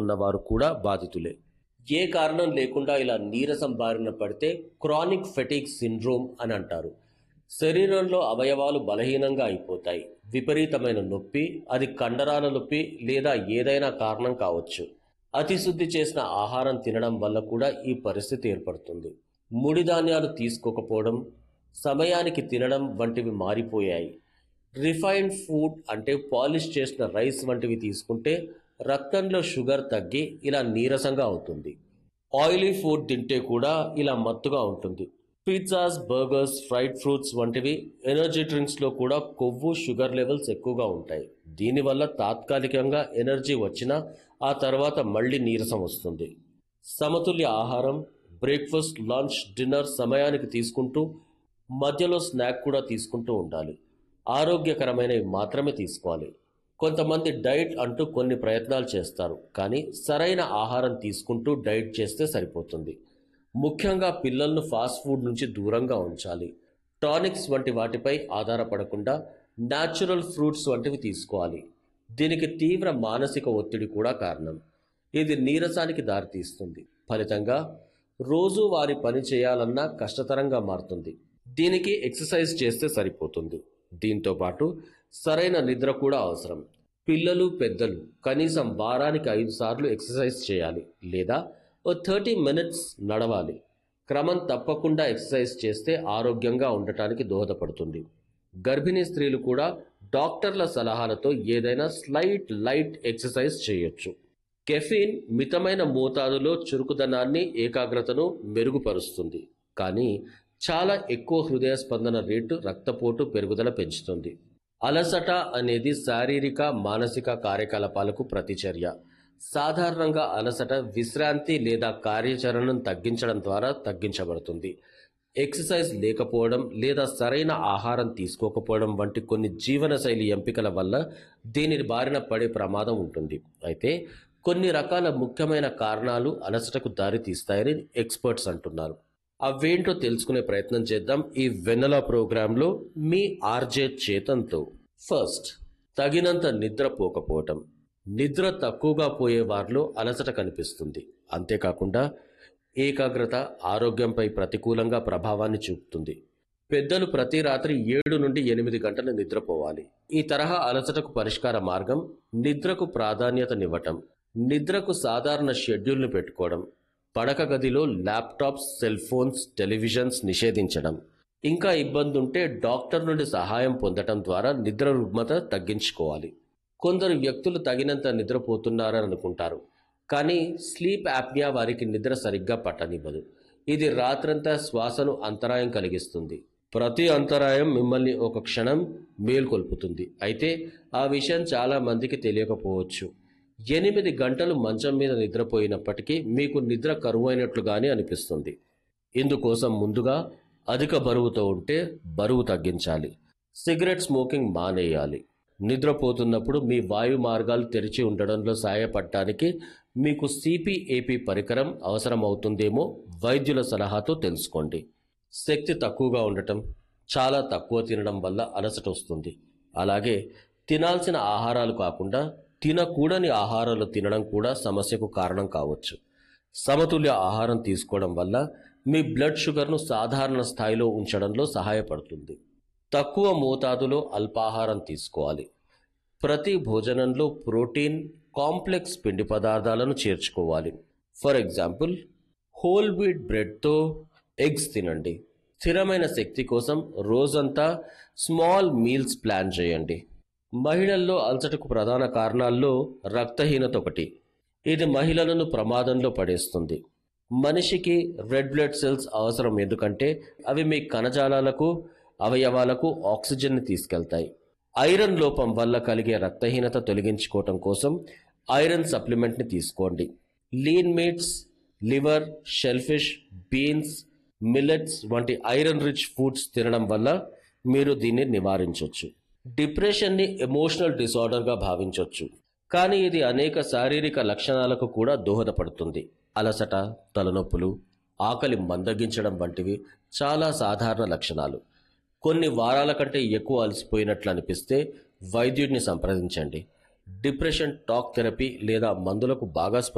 ఉన్నవారు కూడా బాధితులే ఏ కారణం లేకుండా ఇలా నీరసం బారిన పడితే క్రానిక్ ఫెటిక్ సిండ్రోమ్ అని అంటారు శరీరంలో అవయవాలు బలహీనంగా అయిపోతాయి విపరీతమైన నొప్పి అది కండరాల నొప్పి లేదా ఏదైనా కారణం కావచ్చు అతిశుద్ధి చేసిన ఆహారం తినడం వల్ల కూడా ఈ పరిస్థితి ఏర్పడుతుంది ముడి ధాన్యాలు తీసుకోకపోవడం సమయానికి తినడం వంటివి మారిపోయాయి రిఫైన్డ్ ఫుడ్ అంటే పాలిష్ చేసిన రైస్ వంటివి తీసుకుంటే రక్తంలో షుగర్ తగ్గి ఇలా నీరసంగా అవుతుంది ఆయిలీ ఫుడ్ తింటే కూడా ఇలా మత్తుగా ఉంటుంది పిజ్జాస్ బర్గర్స్ ఫ్రైడ్ ఫ్రూట్స్ వంటివి ఎనర్జీ డ్రింక్స్లో కూడా కొవ్వు షుగర్ లెవెల్స్ ఎక్కువగా ఉంటాయి దీనివల్ల తాత్కాలికంగా ఎనర్జీ వచ్చినా ఆ తర్వాత మళ్ళీ నీరసం వస్తుంది సమతుల్య ఆహారం బ్రేక్ఫాస్ట్ లంచ్ డిన్నర్ సమయానికి తీసుకుంటూ మధ్యలో స్నాక్ కూడా తీసుకుంటూ ఉండాలి ఆరోగ్యకరమైనవి మాత్రమే తీసుకోవాలి కొంతమంది డైట్ అంటూ కొన్ని ప్రయత్నాలు చేస్తారు కానీ సరైన ఆహారం తీసుకుంటూ డైట్ చేస్తే సరిపోతుంది ముఖ్యంగా పిల్లలను ఫాస్ట్ ఫుడ్ నుంచి దూరంగా ఉంచాలి టానిక్స్ వంటి వాటిపై ఆధారపడకుండా న్యాచురల్ ఫ్రూట్స్ వంటివి తీసుకోవాలి దీనికి తీవ్ర మానసిక ఒత్తిడి కూడా కారణం ఇది నీరసానికి దారితీస్తుంది ఫలితంగా రోజు వారి పని చేయాలన్నా కష్టతరంగా మారుతుంది దీనికి ఎక్సర్సైజ్ చేస్తే సరిపోతుంది దీంతో పాటు సరైన నిద్ర కూడా అవసరం పిల్లలు పెద్దలు కనీసం వారానికి ఐదు సార్లు ఎక్సర్సైజ్ చేయాలి లేదా ఓ థర్టీ మినిట్స్ నడవాలి క్రమం తప్పకుండా ఎక్సర్సైజ్ చేస్తే ఆరోగ్యంగా ఉండటానికి దోహదపడుతుంది గర్భిణీ స్త్రీలు కూడా డాక్టర్ల సలహాలతో ఏదైనా స్లైట్ లైట్ ఎక్సర్సైజ్ చేయొచ్చు కెఫీన్ మితమైన మోతాదులో చురుకుదనాన్ని ఏకాగ్రతను మెరుగుపరుస్తుంది కానీ చాలా ఎక్కువ హృదయ స్పందన రేటు రక్తపోటు పెరుగుదల పెంచుతుంది అలసట అనేది శారీరక మానసిక కార్యకలాపాలకు ప్రతిచర్య సాధారణంగా అలసట విశ్రాంతి లేదా కార్యాచరణను తగ్గించడం ద్వారా తగ్గించబడుతుంది ఎక్సర్సైజ్ లేకపోవడం లేదా సరైన ఆహారం తీసుకోకపోవడం వంటి కొన్ని జీవనశైలి ఎంపికల వల్ల దీని బారిన పడే ప్రమాదం ఉంటుంది అయితే కొన్ని రకాల ముఖ్యమైన కారణాలు అలసటకు దారి తీస్తాయని ఎక్స్పర్ట్స్ అంటున్నారు అవేంటో తెలుసుకునే ప్రయత్నం చేద్దాం ఈ వెన్నెల ప్రోగ్రాంలో మీ ఆర్జే చేతంతో ఫస్ట్ తగినంత నిద్రపోకపోవటం నిద్ర తక్కువగా పోయే వారిలో అలసట కనిపిస్తుంది అంతేకాకుండా ఏకాగ్రత ఆరోగ్యంపై ప్రతికూలంగా ప్రభావాన్ని చూపుతుంది పెద్దలు ప్రతి రాత్రి ఏడు నుండి ఎనిమిది గంటలు నిద్రపోవాలి ఈ తరహా అలసటకు పరిష్కార మార్గం నిద్రకు ప్రాధాన్యతనివ్వటం నిద్రకు సాధారణ షెడ్యూల్ను పెట్టుకోవడం పడక గదిలో ల్యాప్టాప్స్ సెల్ ఫోన్స్ టెలివిజన్స్ నిషేధించడం ఇంకా ఇబ్బంది ఉంటే డాక్టర్ నుండి సహాయం పొందటం ద్వారా నిద్ర రుగ్మత తగ్గించుకోవాలి కొందరు వ్యక్తులు తగినంత నిద్రపోతున్నారని అనుకుంటారు కానీ స్లీప్ యాప్నియా వారికి నిద్ర సరిగ్గా పట్టనివ్వదు ఇది రాత్రంతా శ్వాసను అంతరాయం కలిగిస్తుంది ప్రతి అంతరాయం మిమ్మల్ని ఒక క్షణం మేల్కొల్పుతుంది అయితే ఆ విషయం చాలా మందికి తెలియకపోవచ్చు ఎనిమిది గంటలు మంచం మీద నిద్రపోయినప్పటికీ మీకు నిద్ర కరువైనట్లుగానే అనిపిస్తుంది ఇందుకోసం ముందుగా అధిక బరువుతో ఉంటే బరువు తగ్గించాలి సిగరెట్ స్మోకింగ్ మానేయాలి నిద్రపోతున్నప్పుడు మీ వాయు మార్గాలు తెరిచి ఉండడంలో సహాయపడటానికి మీకు సిపిఏపి పరికరం అవసరమవుతుందేమో వైద్యుల సలహాతో తెలుసుకోండి శక్తి తక్కువగా ఉండటం చాలా తక్కువ తినడం వల్ల అలసట వస్తుంది అలాగే తినాల్సిన ఆహారాలు కాకుండా తినకూడని ఆహారాలు తినడం కూడా సమస్యకు కారణం కావచ్చు సమతుల్య ఆహారం తీసుకోవడం వల్ల మీ బ్లడ్ షుగర్ను సాధారణ స్థాయిలో ఉంచడంలో సహాయపడుతుంది తక్కువ మోతాదులో అల్పాహారం తీసుకోవాలి ప్రతి భోజనంలో ప్రోటీన్ కాంప్లెక్స్ పిండి పదార్థాలను చేర్చుకోవాలి ఫర్ ఎగ్జాంపుల్ హోల్ వీట్ బ్రెడ్తో ఎగ్స్ తినండి స్థిరమైన శక్తి కోసం రోజంతా స్మాల్ మీల్స్ ప్లాన్ చేయండి మహిళల్లో అలసటకు ప్రధాన కారణాల్లో రక్తహీనత ఒకటి ఇది మహిళలను ప్రమాదంలో పడేస్తుంది మనిషికి రెడ్ బ్లడ్ సెల్స్ అవసరం ఎందుకంటే అవి మీ కణజాలాలకు అవయవాలకు ఆక్సిజన్ని తీసుకెళ్తాయి ఐరన్ లోపం వల్ల కలిగే రక్తహీనత తొలగించుకోవటం కోసం ఐరన్ సప్లిమెంట్ని తీసుకోండి lean meats liver shellfish beans millets వంటి ఐరన్ రిచ్ ఫుడ్స్ తినడం వల్ల మీరు దీన్ని నివారించవచ్చు డిప్రెషన్ని ఎమోషనల్ డిసార్డర్గా భావించవచ్చు కానీ ఇది అనేక శారీరక లక్షణాలకు కూడా దోహదపడుతుంది అలసట తలనొప్పులు ఆకలి మందగించడం వంటివి చాలా సాధారణ లక్షణాలు కొన్ని వారాల కంటే ఎక్కువ అలసిపోయినట్లు అనిపిస్తే వైద్యుడిని సంప్రదించండి డిప్రెషన్ టాక్ థెరపీ లేదా మందులకు బాగా